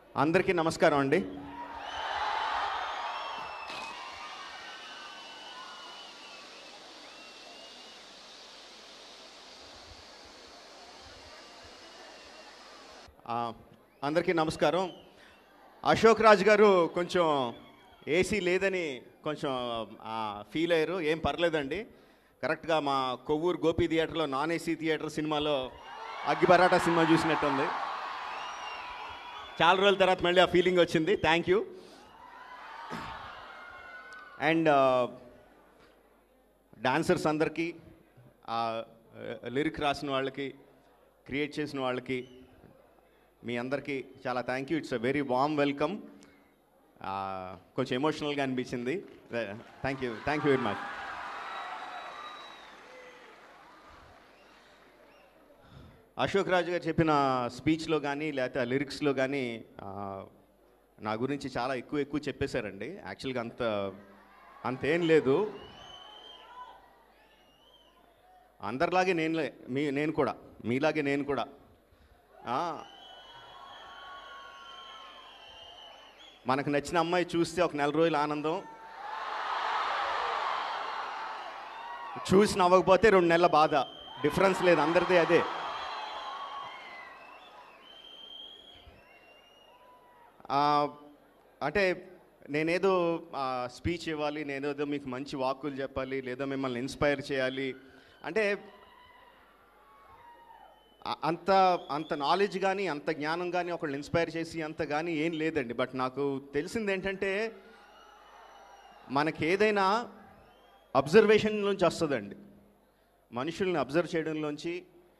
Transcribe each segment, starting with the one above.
అందరికీ నమస్కారం అండి ఆ, అందరికీ నమస్కారం అశోక్ రాజ్ గారు కొంచెం ఏసీ లేదని కొంచెం ఫీల్ అయ్యారు ఏం పర్లేదండి కరెక్ట్గా మా కొవ్వూరు గోపి థియేటర్లో నాన్ ఏసీ థియేటర్ సినిమాలో అగ్గి పరాటా సినిమా చూసినట్టుంది చాలా రోజుల తర్వాత మళ్ళీ ఆ ఫీలింగ్ వచ్చింది థ్యాంక్ యూ అండ్ డాన్సర్స్ అందరికీ లిరిక్ రాసిన వాళ్ళకి క్రియేట్ చేసిన వాళ్ళకి మీ అందరికీ చాలా thank you it's a very warm welcome కొంచెం ఎమోషనల్గా అనిపించింది thank you thank you very much Ashok Raju గారు చెప్పిన స్పీచ్లో కానీ లేకపోతే లిరిక్స్లో కానీ నా గురించి చాలా ఎక్కువ ఎక్కువ చెప్పేశారండి యాక్చువల్గా అంత అంతేం లేదు అందరిలాగే నేను లే- మీ నేను కూడా మీలాగే నేను కూడా ఆ, మనకు నచ్చిన అమ్మాయి చూస్తే ఒక నెల రోజులు ఆనందం చూసి నవ్వకపోతే రెండు నెలల బాధ డిఫరెన్స్ లేదు అందరిది అదే ఆ, అంటే నేనేదో స్పీచ్ ఇవ్వాలి నేనేదో మీకు మంచి వాక్కులు చెప్పాలి లేదా మిమ్మల్ని ఇన్స్పైర్ చేయాలి అంటే అ- అంత అంత నాలెడ్జ్ కానీ అంత జ్ఞానం కానీ ఒకళ్ళు ఇన్స్పైర్ చేసి అంత కానీ ఏం లేదండి బట్ నాకు తెలిసింది ఏంటంటే మనకి ఏదైనా అబ్జర్వేషన్ నుంచి వస్తుందండి మనుషుల్ని అబ్జర్వ్ చేయడంలోంచి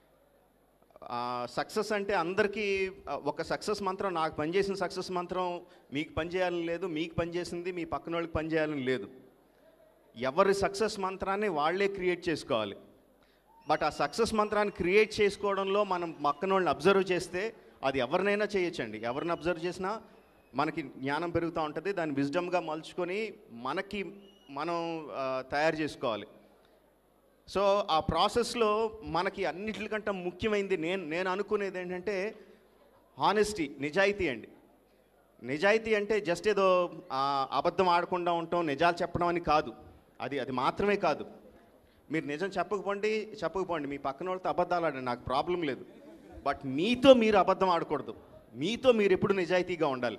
సక్సెస్ అంటే అందరికీ ఆ, ఒక సక్సెస్ మంత్రం నాకు పనిచేసిన సక్సెస్ మంత్రం మీకు పనిచేయాలని లేదు మీకు పనిచేసింది మీ పక్కన వాళ్ళకి పనిచేయాలని లేదు ఎవరి సక్సెస్ మంత్రాన్ని వాళ్ళే క్రియేట్ చేసుకోవాలి బట్ ఆ సక్సెస్ మంత్రాన్ని క్రియేట్ చేసుకోవడంలో మనం పక్కన వాళ్ళని అబ్జర్వ్ చేస్తే అది ఎవరినైనా చేయొచ్చండి ఎవరిని అబ్జర్వ్ చేసినా మనకి జ్ఞానం పెరుగుతూ ఉంటుంది దాన్ని విజ్డమ్గా మలుచుకొని మనకి మనం ఆ, తయారు చేసుకోవాలి సో ఆ ప్రాసెస్లో మనకి అన్నిటికంటే ముఖ్యమైనది నేను నేను అనుకునేది ఏంటంటే హానెస్టీ నిజాయితీ అండి నిజాయితీ అంటే జస్ట్ ఏదో ఆ, అబద్ధం ఆడకుండా ఉండటం నిజాలు చెప్పడం అని కాదు అది అది మాత్రమే కాదు మీరు నిజం చెప్పకపోండి చెప్పకపోండి మీ పక్కన వాళ్ళతో అబద్ధాలు ఆడండి నాకు ప్రాబ్లం లేదు బట్ మీతో మీరు అబద్ధం ఆడకూడదు మీతో మీరు ఎప్పుడు నిజాయితీగా ఉండాలి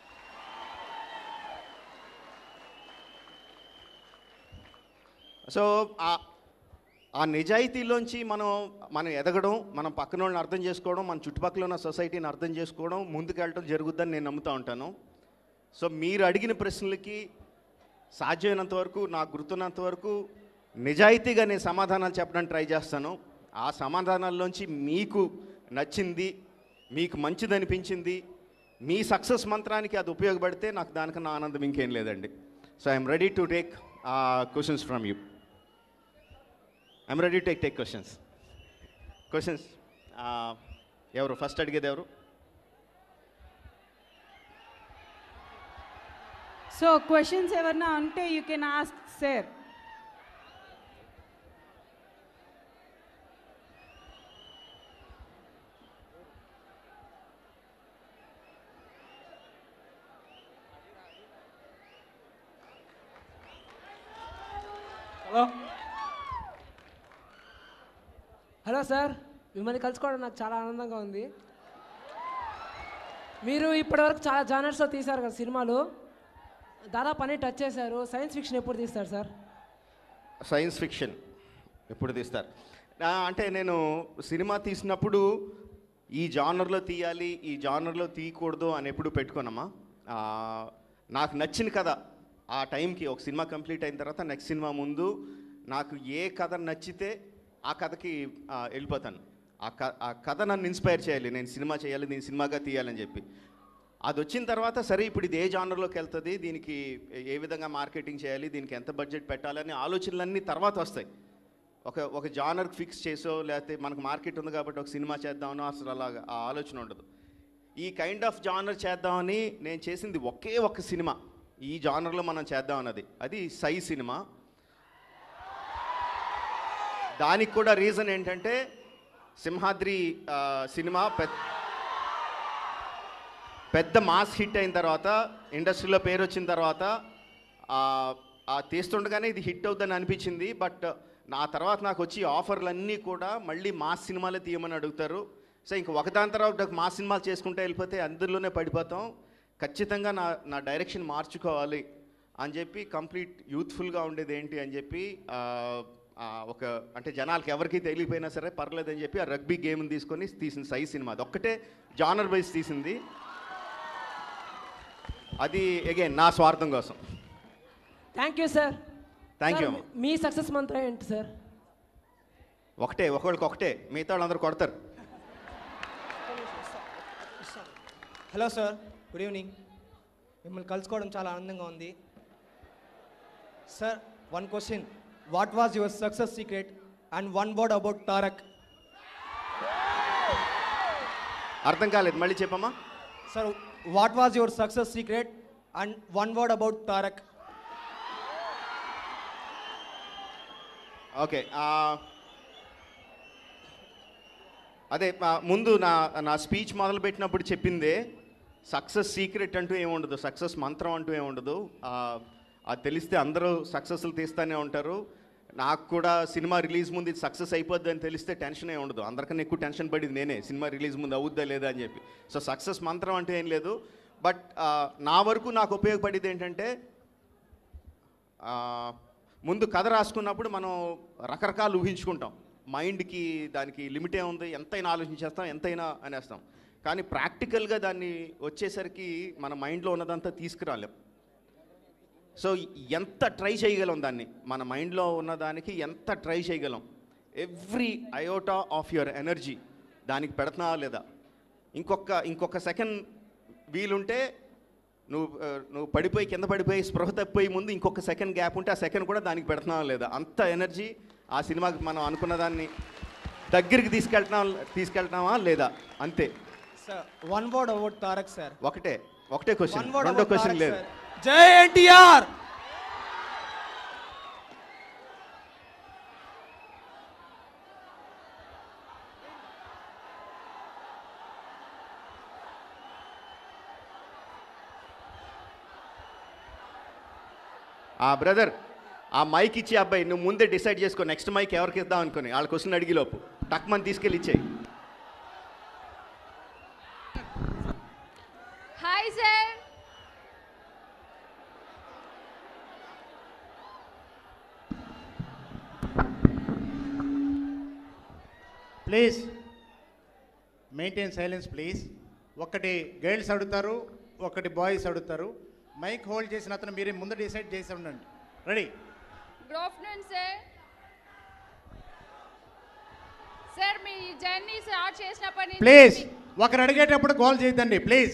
సో ఆ ఆ నిజాయితీలోంచి మనం మనం ఎదగడం మనం పక్కన వాళ్ళని అర్థం చేసుకోవడం మన చుట్టుపక్కల ఉన్న సొసైటీని అర్థం చేసుకోవడం ముందుకెళ్ళడం జరుగుద్దని నేను నమ్ముతూ ఉంటాను సో మీరు అడిగిన ప్రశ్నలకి సాధ్యమైనంత వరకు నాకు గుర్తున్నంత వరకు నిజాయితీగా నేను సమాధానాలు చెప్పడానికి ట్రై చేస్తాను ఆ సమాధానాల్లోంచి మీకు నచ్చింది మీకు మంచిది అనిపించింది మీ సక్సెస్ మంత్రానికి అది ఉపయోగపడితే నాకు దానికన్నా ఆనందం ఇంకేం లేదండి so I'm ready to take questions from you I'm ready take take questions questions ఎవరు ఫస్ట్ అడిగేది ఎవరు సో క్వశ్చన్స్ ఏమన్నా ఉంటే you can ask sir hello hello sir మిమ్మల్ని కలుసుకోవడం నాకు చాలా ఆనందంగా ఉంది మీరు ఇప్పటివరకు చాలా జానర్స్లో తీశారు కదా సినిమాలు దాదాపు అన్ని టచ్ చేశారు సైన్స్ ఫిక్షన్ ఎప్పుడు తీస్తారు సార్ సైన్స్ ఫిక్షన్ ఎప్పుడు తీస్తారు ఆ, అంటే నేను సినిమా తీసినప్పుడు ఈ జానర్లో తీయాలి ఈ జానర్లో తీయకూడదు అని ఎప్పుడు పెట్టుకున్నామా ఆ, నాకు నచ్చిన కథ ఆ టైంకి ఒక సినిమా కంప్లీట్ అయిన తర్వాత నెక్స్ట్ సినిమా ముందు నాకు ఏ కథ నచ్చితే ఆ కథకి ఆ, వెళ్ళిపోతాను ఆ క ఆ కథ నన్ను ఇన్స్పైర్ చేయాలి నేను సినిమా చేయాలి నేను సినిమాగా తీయాలని చెప్పి అది వచ్చిన తర్వాత సరే ఇప్పుడు ఇది ఏ జానర్లోకి వెళ్తుంది దీనికి ఏ విధంగా మార్కెటింగ్ చేయాలి దీనికి ఎంత బడ్జెట్ పెట్టాలని ఆలోచనలన్నీ తర్వాత వస్తాయి ఒక ఒక జానర్ ఫిక్స్ చేసో లేకపోతే మనకు మార్కెట్ ఉంది కాబట్టి ఒక సినిమా చేద్దామనో అసలు అలాగా ఆ ఆలోచన ఉండదు ఈ కైండ్ ఆఫ్ జానర్ చేద్దామని నేను చేసింది ఒకే ఒక్క సినిమా ఈ జానర్లో మనం చేద్దాం అన్నది అది సై సినిమా దానికి కూడా రీజన్ ఏంటంటే సింహాద్రి ఆ, సినిమా పెద్ద పెద్ద మాస్ హిట్ అయిన తర్వాత ఇండస్ట్రీలో పేరు వచ్చిన తర్వాత ఆ- ఆ తీస్తుండగానే ఇది హిట్ అవుతుందని అనిపించింది బట్ నా తర్వాత నాకు వచ్చి ఆఫర్లన్నీ కూడా మళ్ళీ మాస్ సినిమాలే తీయమని అడుగుతారు సో ఇంక ఒకదాని తర్వాత ఒక మాస్ సినిమాలు చేసుకుంటే వెళ్ళిపోతే అందులోనే పడిపోతాం ఖచ్చితంగా నా నా డైరెక్షన్ మార్చుకోవాలి అని చెప్పి కంప్లీట్ యూత్ఫుల్గా ఉండేది ఏంటి అని చెప్పి ఆ, ఆ, ఒక అంటే జనాలకి ఎవరికి తెలియపోయినా సరే పర్లేదని చెప్పి ఆ రగ్బీ గేమ్ని తీసుకొని తీసిన సై సినిమా అది ఒక్కటే జానర్ వైజ్ తీసింది అది అగైన్ నా స్వార్థం కోసం thank you sir Thank you, sir, అమ్మ. మీ సక్సెస్ మంత్రం ఏంటి సార్ ఒకటే ఒకళ్ళకి ఒకటే మిగతా వాళ్ళందరూ కొడతారు హలో సార్ గుడ్ ఈవినింగ్ మిమ్మల్ని కలుసుకోవడం చాలా ఆనందంగా ఉంది sir one question what was your success secret and one word about Tarak అర్థం కాలేదు మళ్ళీ చెప్పమ్మా sir what was your success secret and one word about Tarak okay ఆ, అదే ఆ, ముందు నా నా స్పీచ్ మొదలుపెట్టినప్పుడు చెప్పిందే సక్సెస్ సీక్రెట్ అంటూ ఏముండదు సక్సెస్ మంత్రం అంటూ ఏముండదు ఆ, అది తెలిస్తే అందరూ సక్సెస్లు తీస్తూనే ఉంటారు నాకు కూడా సినిమా రిలీజ్ ముందు ఇది సక్సెస్ అయిపోద్ది అని తెలిస్తే టెన్షన్ ఏ ఉండదు అందరికన్నా ఎక్కువ టెన్షన్ పడింది నేనే సినిమా రిలీజ్ ముందు అవుద్దా లేదా అని చెప్పి సో సక్సెస్ మంత్రం అంటే ఏం లేదు బట్ నా వరకు నాకు ఉపయోగపడేది ఏంటంటే ఆ, ముందు కథ రాసుకున్నప్పుడు మనం రకరకాలు ఊహించుకుంటాం మైండ్కి దానికి లిమిట్ ఉంది ఎంతైనా ఆలోచించేస్తాం ఎంతైనా అనేస్తాం కానీ ప్రాక్టికల్గా దాన్ని వచ్చేసరికి మన మైండ్లో ఉన్నదంతా తీసుకురాలేం సో ఎంత ట్రై చేయగలం దాన్ని మన మైండ్లో ఉన్నదానికి ఎంత ట్రై చేయగలం every iota of your energy దానికి పెడుతున్నావా లేదా ఇంకొక ఇంకొక సెకండ్ వీలుంటే నువ్వు ఆ, నువ్వు పడిపోయి కింద పడిపోయి స్పృహ తప్పిపోయి ముందు ఇంకొక సెకండ్ గ్యాప్ ఉంటే ఆ సెకండ్ కూడా దానికి పెడుతున్నావా లేదా అంత ఎనర్జీ ఆ సినిమాకి మనం అనుకున్న దాన్ని దగ్గరికి తీసుకెళ్తున్నాం తీసుకెళ్తున్నావా లేదా అంతే sir one word about Tarak sir ఒకటే ఒకటే క్వశ్చన్ వన్ వర్డ్ రెండో అబౌట్ క్వశ్చన్ తారక్ లేదు సార్ జై ఎన్టీఆర్ ఆ బ్రదర్ ఆ మైక్ ఇచ్చే అబ్బాయి నువ్వు ముందే డిసైడ్ చేసుకో నెక్స్ట్ మైక్ ఎవరికి ఇద్దాం అనుకుని వాళ్ళ క్వశ్చన్ అడిగి లోపు టక్ మని తీసుకెళ్ళి ఇచ్చేయి hi sir please maintain silence please ఒకటి గర్ల్స్ అడుగుతారు ఒకటి బాయ్స్ అడుగుతారు మైక్ హోల్డ్ చేసిన అతను మీరే ముందు డిసైడ్ చేసి ఉండండి ready good afternoon sir sir మీ జర్నీ స్టార్ట్ చేసినప్పటి నుంచి ప్లీజ్ ఒకరు అడిగేటప్పుడు కాల్ చేయొద్దండి ప్లీజ్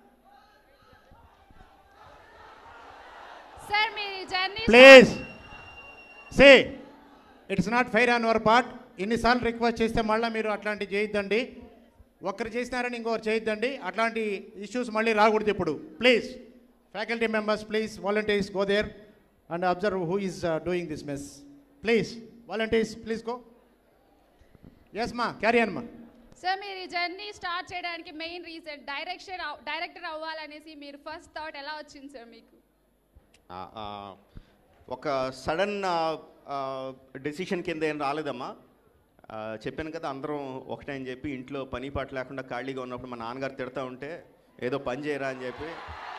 సార్ మీ journey please say it's not fire on your part ఎన్నిసార్లు రిక్వెస్ట్ చేస్తే మళ్ళీ మీరు అట్లాంటివి చేయొద్దండి ఒకరు చేసినారని ఇంకొకరు చేయొద్దండి అట్లాంటి ఇష్యూస్ మళ్ళీ రాకూడదు ఇప్పుడు please faculty members please volunteers go there and observe who is doing this mess please volunteers please go yes మా క్యారీ అన్ మా సార్ మీరు ఈ జర్నీ స్టార్ట్ చేయడానికి మెయిన్ రీజన్ డైరెక్షన్ డైరెక్టర్ అవ్వాలనేసి మీరు ఫస్ట్ థాట్ ఎలా వచ్చింది సార్ మీకు ఆ, ఆ, ఒక సడన్ డెసిషన్ కింద ఏం రాలేదమ్మా ఆ, చెప్పాను కదా అందరం ఒకటే అని చెప్పి ఇంట్లో పని పాట లేకుండా ఖాళీగా ఉన్నప్పుడు మా నాన్నగారు తిడతా ఉంటే ఏదో పని చేయరా అని చెప్పి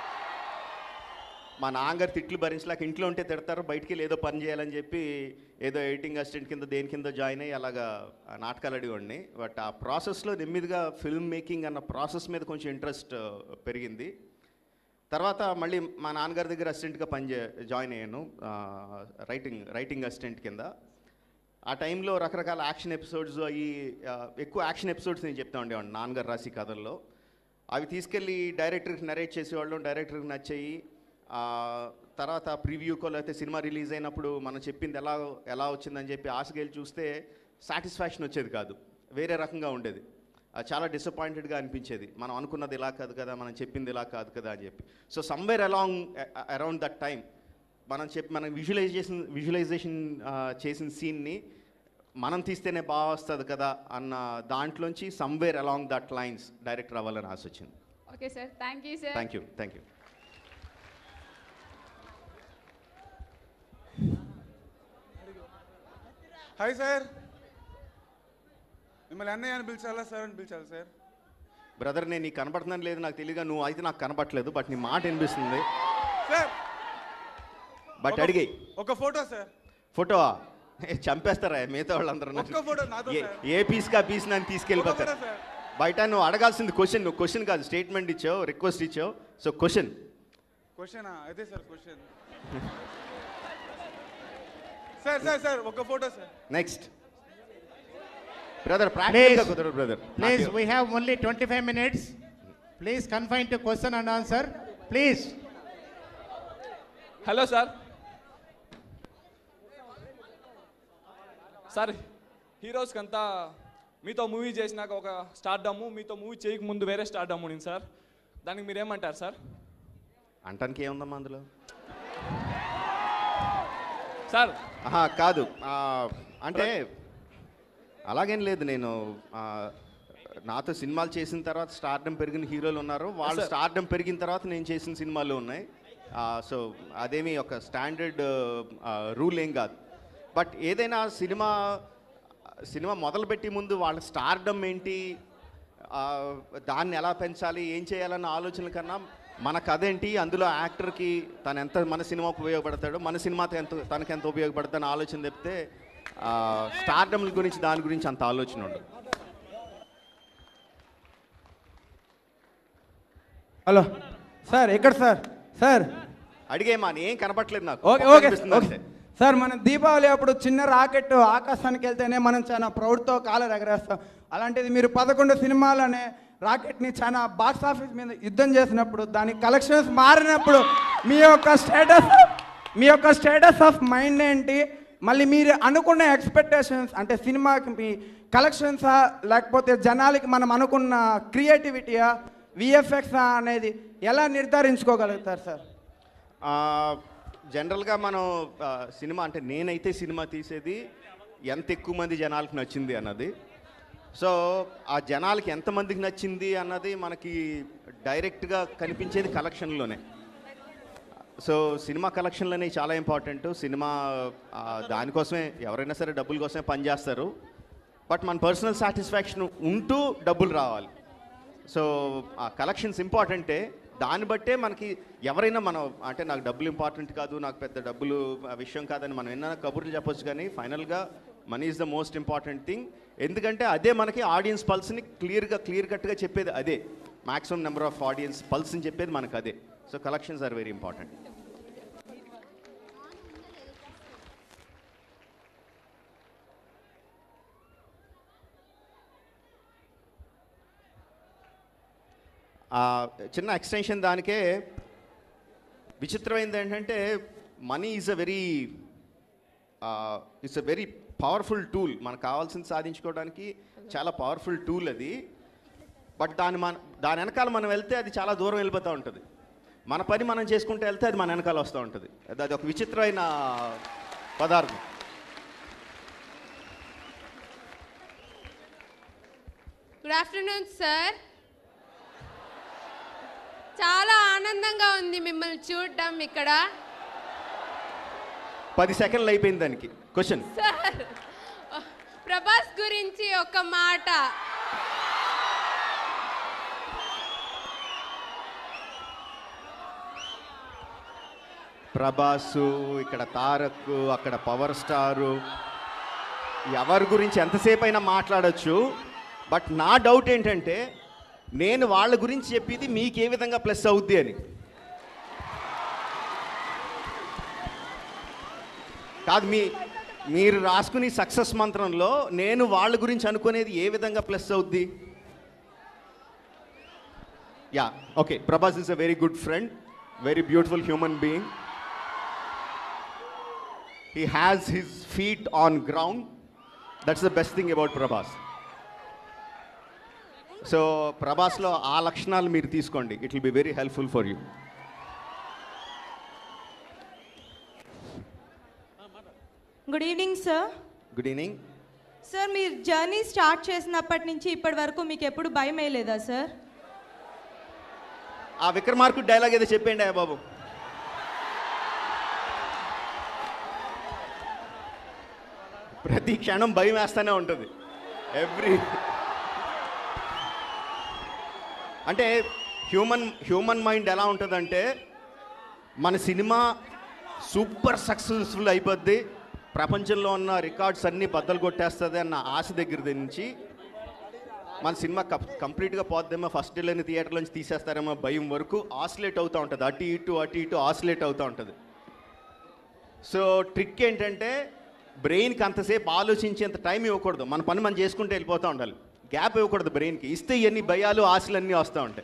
మా నాన్నగారు తిట్లు భరించలేక ఇంట్లో ఉంటే తిడతారు బయటికి వెళ్ళి ఏదో పని చేయాలని చెప్పి ఏదో ఎడిటింగ్ అసిస్టెంట్ కింద దేని కింద జాయిన్ అయ్యి అలాగా ఆ నాటకాలు అడిగండి బట్ ఆ ప్రాసెస్లో నెమ్మదిగా ఫిల్మ్ మేకింగ్ అన్న ప్రాసెస్ మీద కొంచెం ఇంట్రెస్ట్ పెరిగింది తర్వాత మళ్ళీ మా నాన్నగారి దగ్గర అసిస్టెంట్గా పనిచే జాయిన్ అయ్యాను ఆ, రైటింగ్ రైటింగ్ అసిస్టెంట్ కింద ఆ టైంలో రకరకాల యాక్షన్ ఎపిసోడ్స్ అవి ఆ, ఎక్కువ యాక్షన్ ఎపిసోడ్స్ నేను చెప్తా ఉండేవాడిని నాన్నగారు రాసి కథల్లో అవి తీసుకెళ్ళి డైరెక్టర్కి నరేట్ చేసేవాళ్ళం డైరెక్టర్కి నచ్చాయి ఆ, తర్వాత ప్రివ్యూకో లేకపోతే సినిమా రిలీజ్ అయినప్పుడు మనం చెప్పింది ఎలా ఎలా వచ్చిందని చెప్పి ఆశకెళ్ళి చూస్తే సాటిస్ఫాక్షన్ వచ్చేది కాదు వేరే రకంగా ఉండేది ఆ, చాలా డిసప్పాయింటెడ్గా అనిపించేది మనం అనుకున్నది ఇలా కాదు కదా మనం చెప్పింది ఇలా కాదు కదా అని చెప్పి so somewhere along around that time మనం చెప్పి మనం విజువలైజేషన్ విజువలైజేషన్ చేసిన సీన్ని మనం తీస్తేనే బాగా వస్తుంది కదా అన్న దాంట్లోంచి somewhere along that lines director అవ్వాలని ఆశ వచ్చింది okay sir thank you sir thank you thank you hi sir మిమ్మల్ని అన్నయ్య అని పిలిచాలా సార్ అని పిలిచాలా సార్ బ్రదర్ నేను నీకు కనబడుతున్నాను లేదు నాకు తెలియగా నువ్వు అయితే నాకు కనబడట్లేదు బట్ నీ మాట వినిపిస్తుంది సార్ బట్ ఒక- అడిగి ఒక ఫోటో సార్ ఫోటో చంపేస్తారా మిగతా వాళ్ళందరూ నన్ను. ఒక్క ఫోటో నాతో ఏ- సార్. ఏ పీస్కా పీస్ నన్ను తీసుకెళ్ళిపోతారు ఒక ఫోటో సార్. బయట నువ్వు అడగాల్సింది క్వశ్చన్ నువ్వు క్వశ్చన్ కాదు స్టేట్మెంట్ ఇచ్చావు రిక్వెస్ట్ ఇచ్చావు సో క్వశ్చన్ క్వశ్చన్ అదే sir question sir sir sir ఒక photo sir next brother Please. ప్రాక్టికల్గా కుదరదు brother please we have only twenty five minutes please confine to question and answer please hello sir sir హీరోస్కి అంతా మీతో movie చేసినాక ఒక stardom మీతో మూవీ చేయక ముందు వేరే స్టార్డమ్ ఉంది సార్ దానికి మీరు ఏమంటారు సార్ అంటానికి ఏముందమ్మా అందులో సార్ ఆహా, కాదు ఆ, అంటే అలాగేం లేదు నేను ఆ, నాతో సినిమాలు చేసిన తర్వాత స్టార్డమ్ పెరిగిన హీరోలు ఉన్నారు వాళ్ళు sir. స్టార్డమ్ పెరిగిన తర్వాత నేను చేసిన సినిమాలు ఉన్నాయి సో అదేమి ఒక స్టాండర్డ్ రూల్ ఏం కాదు బట్ ఏదైనా సినిమా సినిమా మొదలుపెట్టి ముందు వాళ్ళ స్టార్డమ్ ఏంటి ఆ, దాన్ని ఎలా పెంచాలి ఏం చేయాలన్న ఆలోచన కన్నా మన కథ ఏంటి అందులో యాక్టర్కి తను ఎంత మన సినిమాకు ఉపయోగపడతాడో మన సినిమాతో ఎంత తనకి ఎంత ఉపయోగపడతాడో ఆలోచన చెప్తే స్టార్డమ్ గురించి దాని గురించి అంత ఆలోచన ఉండదు హలో సార్ ఎక్కడ సార్ సార్ అడిగేమా ఏం కనపట్లేదు నాకు ఓకే ఒక్క ఓకే కనిపిస్తుంది ఓకే అంతే. సార్ మనం దీపావళి అప్పుడు చిన్న రాకెట్ ఆకాశానికి వెళ్తేనే మనం చాలా ప్రౌడ్తో కాలర్ ఎగరేస్తాం అలాంటిది మీరు పదకొండు సినిమాలనే రాకెట్ని చాలా బాక్స్ ఆఫీస్ మీద యుద్ధం చేసినప్పుడు దాని కలెక్షన్స్ మారినప్పుడు మీ యొక్క స్టేటస్ మీ యొక్క స్టేటస్ ఆఫ్ మైండ్ ఏంటి మళ్ళీ మీరు అనుకున్న ఎక్స్పెక్టేషన్స్ అంటే సినిమాకి మీ కలెక్షన్సా లేకపోతే జనాలకి మనం అనుకున్న క్రియేటివిటీయా విఎఫ్ఎక్సా అనేది ఎలా నిర్ధారించుకోగలుగుతారు సార్ ఆ, జనరల్గా మనం ఆ, సినిమా అంటే నేనైతే సినిమా తీసేది ఎంత ఎక్కువ మంది జనాలకు నచ్చింది అన్నది సో ఆ జనాలకి ఎంతమందికి నచ్చింది అన్నది మనకి డైరెక్ట్గా కనిపించేది కలెక్షన్లోనే సో సినిమా కలెక్షన్లు అనేవి చాలా ఇంపార్టెంట్ సినిమా ఆ, దానికోసమే ఎవరైనా సరే డబ్బుల కోసమే పనిచేస్తారు బట్ మన పర్సనల్ సాటిస్ఫాక్షన్ ఉంటూ డబ్బులు రావాలి సో ఆ కలెక్షన్స్ ఇంపార్టెంటే దాన్ని బట్టే మనకి ఎవరైనా మనం అంటే నాకు డబ్బులు ఇంపార్టెంట్ కాదు నాకు పెద్ద డబ్బులు ఆ విషయం కాదని మనం ఎన్నైనా కబుర్లు చెప్పొచ్చు కానీ ఫైనల్గా money is the most important thing ఎందుకంటే అదే మనకి ఆడియన్స్ పల్స్ని క్లియర్గా క్లియర్ కట్గా చెప్పేది అదే మాక్సిమం నెంబర్ ఆఫ్ ఆడియన్స్ పల్స్ని చెప్పేది మనకు అదే so collections are very important ఆ, చిన్న ఎక్స్టెన్షన్ దానికే విచిత్రమైనది ఏంటంటే money is a very it's a very powerful tool మనకు కావాల్సింది సాధించుకోవడానికి చాలా పవర్ఫుల్ టూల్ అది బట్ దాని మన దాని వెనకాల మనం వెళ్తే అది చాలా దూరం వెళ్ళిపోతూ ఉంటుంది మన పని మనం చేసుకుంటూ వెళ్తే అది మన వెనకాల వస్తూ ఉంటుంది అది అది ఒక విచిత్రమైన పదార్థం గుడ్ ఆఫ్టర్నూన్ సార్ చాలా ఆనందంగా ఉంది మిమ్మల్ని చూడడం ఇక్కడ పది సెకండ్లు అయిపోయింది దానికి క్వశ్చన్ సార్ ప్రభాస్ గురించి ఒక మాట ప్రభాసు ఇక్కడ తారక్ అక్కడ పవర్ స్టారు ఎవరి గురించి ఎంతసేపు అయినా మాట్లాడొచ్చు బట్ నా డౌట్ ఏంటంటే నేను వాళ్ళ గురించి చెప్పేది మీకు ఏ విధంగా ప్లస్ అవుద్ది అని కాదు మీ మీరు రాసుకుని సక్సెస్ మంత్రంలో నేను వాళ్ళ గురించి అనుకునేది ఏ విధంగా ప్లస్ అవుద్ది yeah okay Prabhas is a very good friend very beautiful human being he has his feet on ground that's the best thing about Prabhas so ప్రభాస్లో ఆ లక్షణాలు మీరు తీసుకోండి it will be very helpful for you good evening sir good evening sir మీరు journey start చేసినప్పటి నుంచి ఇప్పటి వరకు మీకు ఎప్పుడు భయం వేయలేదా సార్ ఆ విక్రమార్కుడు డైలాగ్ ఏదో చెప్పండి అయ్యా బాబు ప్రతి క్షణం భయం వేస్తూనే ఉంటుంది ఎవ్రీ అంటే హ్యూమన్ హ్యూమన్ మైండ్ ఎలా ఉంటుందంటే మన సినిమా సూపర్ సక్సెస్ఫుల్ అయిపోద్ది ప్రపంచంలో ఉన్న రికార్డ్స్ అన్నీ బద్దలు కొట్టేస్తుంది అన్న ఆశ దగ్గర నుంచి మన సినిమా కప్ కంప్లీట్గా పోద్దేమో ఫస్ట్ డేలోని థియేటర్ నుంచి తీసేస్తారేమో భయం వరకు ఆసిలేట్ అవుతూ ఉంటుంది అటు ఇటు అటు ఇటు ఆసిలేట్ అవుతూ ఉంటుంది సో ట్రిక్ ఏంటంటే బ్రెయిన్కి అంతసేపు ఆలోచించేంత టైం ఇవ్వకూడదు మన పని మనం చేసుకుంటూ వెళ్ళిపోతూ ఉండాలి గ్యాప్ ఇవ్వకూడదు బ్రెయిన్కి ఇస్తే ఇవన్నీ భయాలు ఆశలు అన్నీ వస్తూ ఉంటాయి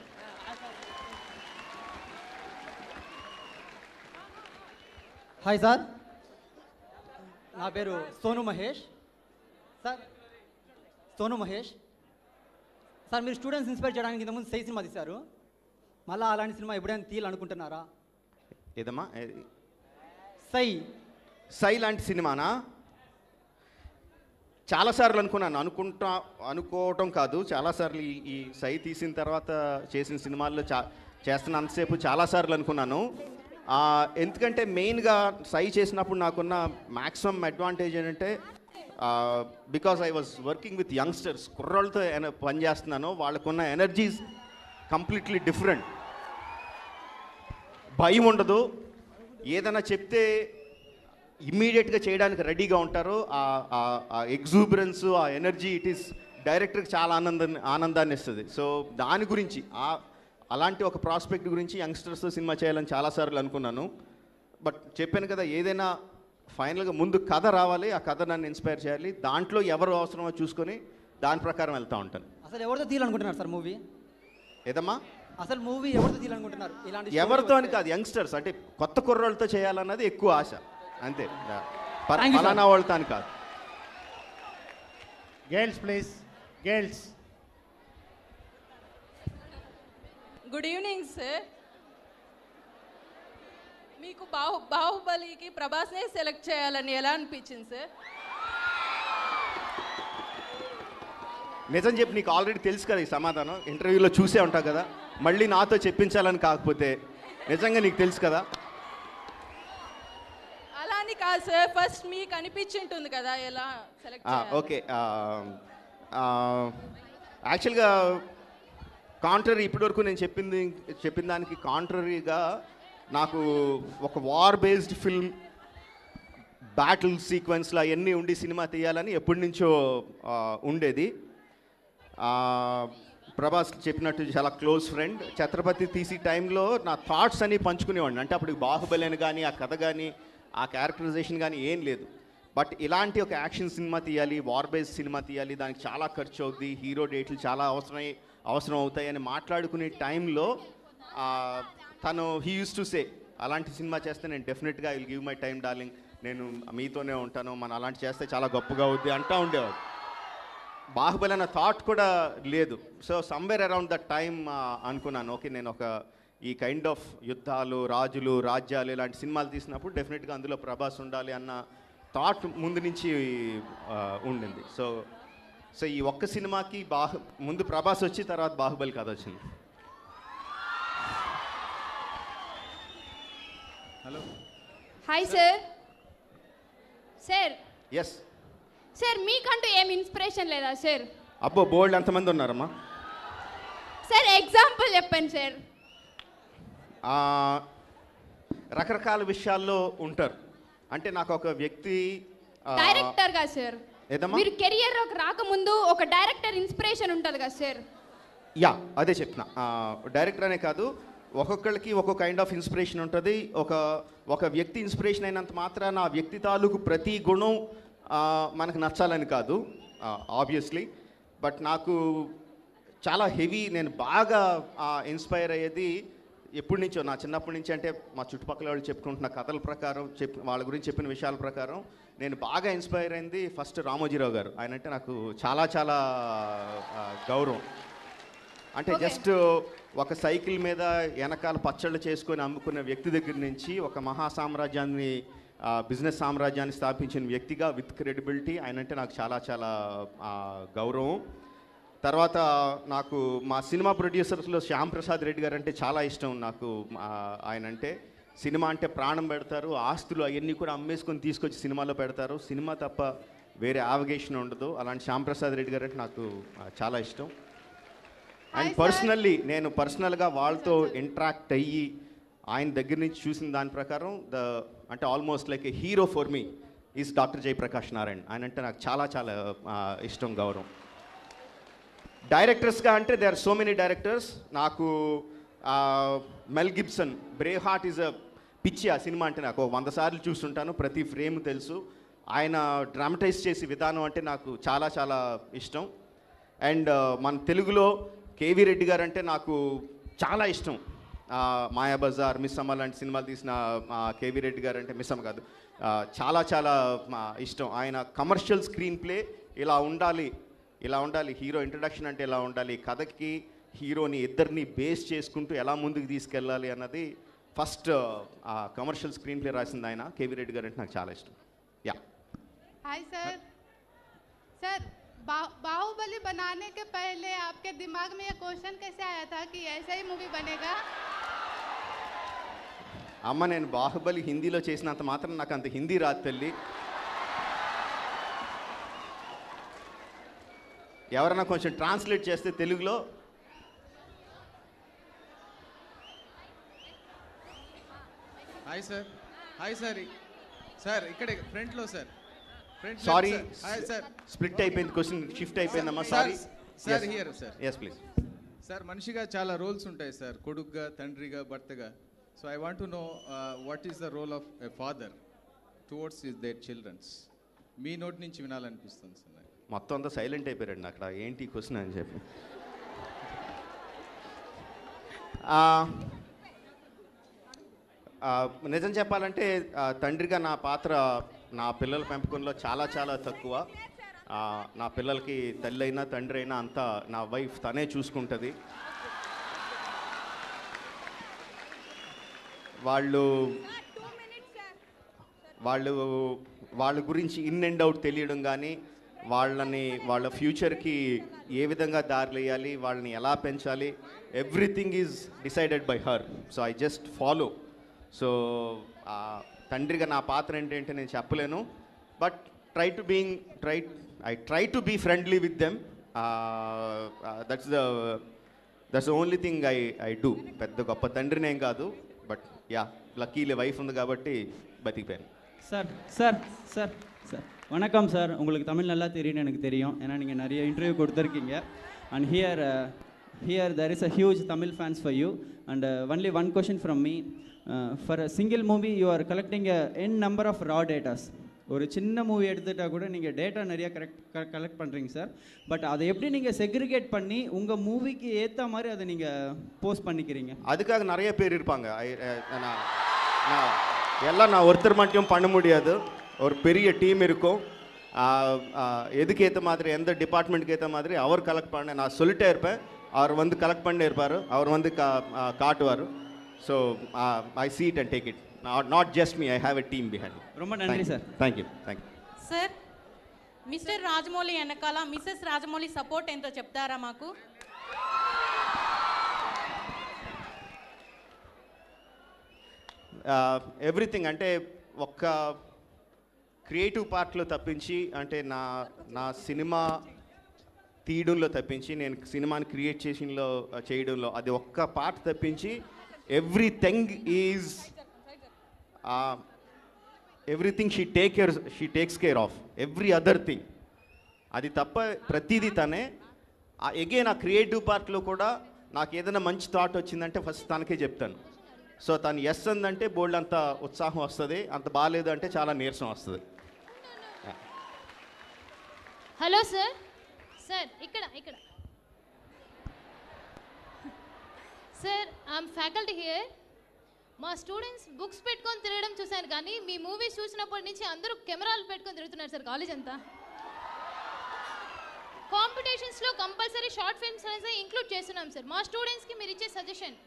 హాయ్ సార్ నా పేరు సోను మహేష్ సార్ సోను మహేష్ సార్ మీరు స్టూడెంట్స్ ఇన్స్పైర్ చేయడానికి ఇంతకుముందు సై సినిమా తీశారు మళ్ళీ అలాంటి సినిమా ఎప్పుడైనా తీయాలనుకుంటున్నారా ఏదమ్మా ఏది? సై సై లాంటి సినిమానా చాలాసార్లు అనుకున్నాను అనుకుంటా అనుకోవటం కాదు చాలాసార్లు ఈ ఈ సై తీసిన తర్వాత చేసిన సినిమాల్లో చా చేస్తున్నంతసేపు చాలాసార్లు అనుకున్నాను ఆ, ఎందుకంటే మెయిన్గా సై చేసినప్పుడు నాకున్న మ్యాక్సిమం అడ్వాంటేజ్ ఏంటంటే because I was working with youngsters కుర్రోళ్ళతో ఎన- పనిచేస్తున్నాను వాళ్ళకున్న ఎనర్జీస్ కంప్లీట్లీ డిఫరెంట్ భయం ఉండదు ఏదైనా చెప్తే ఇమ్మీడియట్గా చేయడానికి రెడీగా ఉంటారు ఆ ఎగ్జూబరెన్స్ ఆ ఎనర్జీ ఇట్ ఈస్ డైరెక్టర్కి చాలా ఆనందాన్ని ఆనందాన్ని ఇస్తుంది సో దాని గురించి ఆ అలాంటి ఒక ప్రాస్పెక్ట్ గురించి యంగ్స్టర్స్తో సినిమా చేయాలని చాలాసార్లు అనుకున్నాను బట్ చెప్పాను కదా ఏదైనా ఫైనల్గా ముందు కథ రావాలి ఆ కథ నన్ను ఇన్స్పైర్ చేయాలి దాంట్లో ఎవరు అవసరమో చూసుకొని దాని ప్రకారం వెళ్తూ ఉంటాను అసలు ఎవరితో తీయాలనుకుంటున్నారు సార్ మూవీ ఏదమ్మా అసలు మూవీ ఎవరితో తీయాలనుకుంటున్నారు ఇలాంటి story ఎవరితో అని వస్తే- కాదు యంగ్స్టర్స్ అంటే కొత్త కుర్రోళ్ళతో చేయాలన్నది ఎక్కువ ఆశ అంతే ప- Thank you, sir. ఫలానా వాళ్ళతో అని కాదు girls please girls good evening sir మీకు బాహు బాహుబలికి ప్రభాస్నే సెలెక్ట్ చేయాలని ఎలా అనిపించింది సార్ నిజం చెప్పి నీకు ఆల్రెడీ తెలుసు కదా ఈ సమాధానం ఇంటర్వ్యూలో చూసే ఉంటావు కదా మళ్ళీ నాతో చెప్పించాలని కాకపోతే నిజంగా నీకు తెలుసు కదా అలా అని కాదు సార్ ఫస్ట్ మీకు అనిపించి ఉంటుంది కదా ఎలా సెలెక్ట్ ఆ, ఓకే ఆ, ఆ, యాక్చువల్గా కాంట్రరీ ఇప్పటివరకు నేను చెప్పింది చెప్పిన దానికి కాంట్రరీగా నాకు ఒక వార్ బేస్డ్ ఫిల్మ్ బ్యాటిల్ సీక్వెన్స్లు అవన్నీ ఉండి సినిమా తీయాలని ఎప్పటి నుంచో ఆ, ఉండేది ఆ, ప్రభాస్ చెప్పినట్టు చాలా క్లోజ్ ఫ్రెండ్ ఛత్రపతి తీసి టైంలో నా థాట్స్ అన్ని పంచుకునేవాడిని అంటే అప్పుడు బాహుబలి అని కానీ ఆ కథ కానీ ఆ క్యారెక్టరైజేషన్ కానీ ఏం లేదు బట్ ఇలాంటి ఒక యాక్షన్ సినిమా తీయాలి వార్ బేస్ సినిమా తీయాలి దానికి చాలా ఖర్చు అవుద్ది హీరో డేట్లు చాలా అవసరమై అవసరం అవుతాయి అని మాట్లాడుకునే టైంలో ఆ, తను హీ యూస్ టు సే అలాంటి సినిమా చేస్తే నేను డెఫినెట్గా I will give my time darling నేను మీతోనే ఉంటాను మనం అలాంటి చేస్తే చాలా గొప్పగా అవుద్ది అంటూ ఉండేవాడు బాహుబలి అన్న థాట్ కూడా లేదు so somewhere around that time అనుకున్నాను ఓకే నేను ఒక ఈ కైండ్ ఆఫ్ యుద్ధాలు రాజులు రాజ్యాలు ఇలాంటి సినిమాలు తీసినప్పుడు డెఫినెట్గా అందులో ప్రభాస్ ఉండాలి అన్న థాట్ ముందు నుంచి ఆ, ఉండింది సో సో ఈ ఒక్క సినిమాకి బాహు ముందు ప్రభాస్ వచ్చి తర్వాత బాహుబలి కథ వచ్చింది hello hi sir sir yes sir మీకంటూ ఏం ఇన్స్పిరేషన్ లేదా సార్ అబ్బో బోల్డ్ ఎంతమంది ఉన్నారమ్మా సార్ ఎగ్జాంపుల్ చెప్పండి సార్ ఆ, రకరకాల విషయాల్లో ఉంటారు అంటే నాకు ఒక వ్యక్తి ఆ, డైరెక్టర్ గా సార్ ఏదమ్మా మీరు కెరియర్ రాకముందు ఒక డైరెక్టర్ ఇన్స్పిరేషన్ ఉంటుంది కదా సార్ యా అదే చెప్తున్నా ఆ, డైరెక్టర్ అనే కాదు ఒక్కొక్కళ్ళకి ఒక్కొక్క కైండ్ ఆఫ్ ఇన్స్పిరేషన్ ఉంటుంది ఒక ఒక వ్యక్తి ఇన్స్పిరేషన్ అయినంత మాత్రాన ఆ వ్యక్తి తాలూకు ప్రతి గుణం ఆ, మనకు నచ్చాలని కాదు ఆబ్వియస్లీ బట్ నాకు చాలా హెవీ నేను బాగా ఇన్స్పైర్ అయ్యేది ఎప్పటి నుంచో నా చిన్నప్పటి నుంచి అంటే మా చుట్టుపక్కల వాళ్ళు చెప్పుకుంటున్న కథల ప్రకారం చెప్ వాళ్ళ గురించి చెప్పిన విషయాల ప్రకారం నేను బాగా ఇన్స్పైర్ అయింది ఫస్ట్ రామోజీరావు గారు ఆయన అంటే నాకు చాలా చాలా ఆ, గౌరవం అంటే జస్ట్ ఒక సైకిల్ మీద వెనకాల పచ్చళ్ళు చేసుకొని అమ్ముకున్న వ్యక్తి దగ్గర నుంచి ఒక మహా సామ్రాజ్యాన్ని ఆ, బిజినెస్ సామ్రాజ్యాన్ని స్థాపించిన వ్యక్తిగా విత్ క్రెడిబిలిటీ ఆయన అంటే నాకు చాలా చాలా ఆ, గౌరవం తర్వాత నాకు మా సినిమా ప్రొడ్యూసర్స్లో శ్యామ్ ప్రసాద్ రెడ్డి గారు అంటే చాలా ఇష్టం నాకు ఆ, ఆయన అంటే సినిమా అంటే ప్రాణం పెడతారు ఆస్తులు అవన్నీ కూడా అమ్మేసుకొని తీసుకొచ్చి సినిమాలో పెడతారు సినిమా తప్ప వేరే ఆవగేషన్ ఉండదు అలాంటి శ్యామ్ ప్రసాద్ రెడ్డి గారు అంటే నాకు ఆ, చాలా ఇష్టం అండ్ పర్సనల్లీ నేను పర్సనల్గా వాళ్ళతో ఇంటరాక్ట్ అయ్యి ఆయన దగ్గర నుంచి చూసిన దాని ప్రకారం ద అంటే almost like a hero for me is doctor Jayaprakash Narayan ఆయన అంటే నాకు చాలా చాలా ఆ, ఇష్టం గౌరవం డైరెక్టర్స్గా అంటే they are so many directors నాకు Mel Gibson Braveheart is a పిచ్చి ఆ సినిమా అంటే నాకు ఓ వంద సార్లు చూస్తుంటాను ప్రతి ఫ్రేమ్ తెలుసు ఆయన డ్రామటైజ్ చేసే విధానం అంటే నాకు చాలా చాలా ఇష్టం అండ్ మన తెలుగులో కేవీ రెడ్డి గారు అంటే నాకు చాలా ఇష్టం ఆ, మాయాబజార్ మిస్ అమ్మ లాంటి సినిమాలు తీసిన ఆ, కేవీ రెడ్డి గారు అంటే మిస్ అమ్మ కాదు ఆ, చాలా చాలా ఆ, ఇష్టం ఆయన కమర్షియల్ స్క్రీన్ ప్లే ఇలా ఉండాలి ఇలా ఉండాలి హీరో ఇంట్రడక్షన్ అంటే ఇలా ఉండాలి కథకి హీరోని ఇద్దరిని బేస్ చేసుకుంటూ ఎలా ముందుకు తీసుకెళ్ళాలి అన్నది ఫస్ట్ ఆ కమర్షియల్ స్క్రీన్ ప్లే రాసింది ఆయన కేవీ రెడ్డి గారు అంటే నాకు చాలా ఇష్టం యా हाय सर सर बा, बाहुबली बनाने के पहले आपके दिमाग में ये क्वेश्चन कैसे आया था कि ऐसा ही मूवी बनेगा అమ్మ నేను బాహుబలి హిందీలో చేసినంత మాత్రం నాకు అంత హిందీ రాదు తల్లి ఎవరైనా కొంచెం ట్రాన్స్లేట్ చేస్తే తెలుగులో hi sir hi sir sir ఇక్కడే ఫ్రంట్లో sir front sorry hi sir split అయిపోయింది క్వశ్చన్ షిఫ్ట్ అయిపోయిందమ్మా sorry sir here sir yes please sir మనిషిగా చాలా రోల్స్ ఉంటాయి సార్ కొడుకుగా తండ్రిగా భర్తగా so I want to know what is the role of a father towards is their childrens మీ నోటి నుంచి వినాలనిపిస్తుంది సార్ నాకు. మొత్తం అంతా సైలెంట్ అయిపోయారండి అక్కడ ఏంటి క్వశ్చన్ అని చెప్పి ఆ, ఆ, నిజం చెప్పాలంటే ఆ, తండ్రిగా నా పాత్ర నా పిల్లల పెంపకంలో చాలా చాలా తక్కువ ఆ, నా పిల్లలకి తల్లి అయినా తండ్రి అయినా అంతా నా వైఫ్ తనే చూసుకుంటుంది వాళ్ళు వాళ్ళు వాళ్ళ గురించి ఇన్ అండ్ అవుట్ తెలియడం కానీ వాళ్ళని వాళ్ళ ఫ్యూచర్కి ఏ విధంగా దారి వేయాలి వాళ్ళని ఎలా పెంచాలి everything is decided by her so I just follow so తండ్రిగా నా పాత్ర ఏంటంటే నేను చెప్పలేను but try to being try I try to be friendly with them that's the that's only thing I I do పెద్ద గొప్ప తండ్రినేం కాదు బట్ యా లక్కీలీ వైఫ్ ఉంది కాబట్టి బతికిపోయాను சார் சார் சார் சார் வணக்கம் சார் உங்களுக்கு தமிழ் நல்லா தெரியும்னு எனக்கு தெரியும் ஏன்னா நீங்கள் நிறைய இன்டர்வியூ கொடுத்துருக்கீங்க and here here there is a huge Tamil fans for you and only one question from me for a single movie you are collecting a an number of raw datas ஒரு சின்ன மூவி எடுத்துட்டா கூட நீங்கள் data நிறைய correct collect பண்ணுறீங்க sir but அதை எப்படி நீங்கள் செக்ரிகேட் பண்ணி உங்கள் மூவிக்கு ஏற்ற மாதிரி அதை நீங்கள் போஸ்ட் பண்ணிக்கிறீங்க அதுக்காக நிறைய பேர் இருப்பாங்க I- I- நான் நான் எல்லாம் நான் ஒருத்தர் மட்டும் பண்ண முடியாது ஒரு பெரிய டீம் இருக்கும் ஆஹ், ஆஹ், எதுக்கு ஏற்ற மாதிரி எந்த டிபார்ட்மெண்ட்டுக்கு ஏற்ற மாதிரி அவர் கலெக்ட் பண்ண நான் சொல்லிட்டே இருப்பேன் அவர் வந்து கலெக்ட் பண்ணே இருப்பார் அவர் வந்து கா ஆஹ், காட்டுவார் so I sit and take it not just me I have a team behind ரொம்ப நன்றி sir thank thank you sir Mr Rajamouli వెనకాల మిస్సెస్ రాజమౌళి సపోర్ట్ ఎంతో చెప్తారా మాకు ఎవ్రీథింగ్ అంటే ఒక్క క్రియేటివ్ పార్ట్లో తప్పించి అంటే నా నా సినిమా తీయడంలో తప్పించి నేను సినిమాని క్రియేట్ చేసినలో చేయడంలో అది ఒక్క పార్ట్ తప్పించి everything is everything she take care she takes care of every other thing అది తప్ప ప్రతిదీ తనే ఎగైన్ ఆ క్రియేటివ్ పార్ట్లో కూడా నాకు ఏదైనా మంచి థాట్ వచ్చిందంటే ఫస్ట్ తనకే చెప్తాను సో తను ఎస్ అందంటే బోల్డ్ అంత ఉత్సాహం వస్తుంది అంత బాగాలేదు అంటే చాలా నీరసం వస్తుంది హలో సార్ సార్ ఇక్కడ ఇక్కడ సార్ ఐఎమ్ ఫ్యాకల్టీ హియర్ మా స్టూడెంట్స్ బుక్స్ పెట్టుకొని తిరగడం చూశాను కానీ మీ మూవీస్ చూసినప్పటి నుంచి అందరూ కెమెరాలు పెట్టుకొని తిరుగుతున్నారు సార్ కాలేజ్ అంతా కాంపిటీషన్స్లో కంపల్సరీ షార్ట్ ఫిల్మ్స్ అనేది ఇంక్లూడ్ చేస్తున్నాం సార్ మా స్టూడెంట్స్కి మీరు ఇచ్చే సజెషన్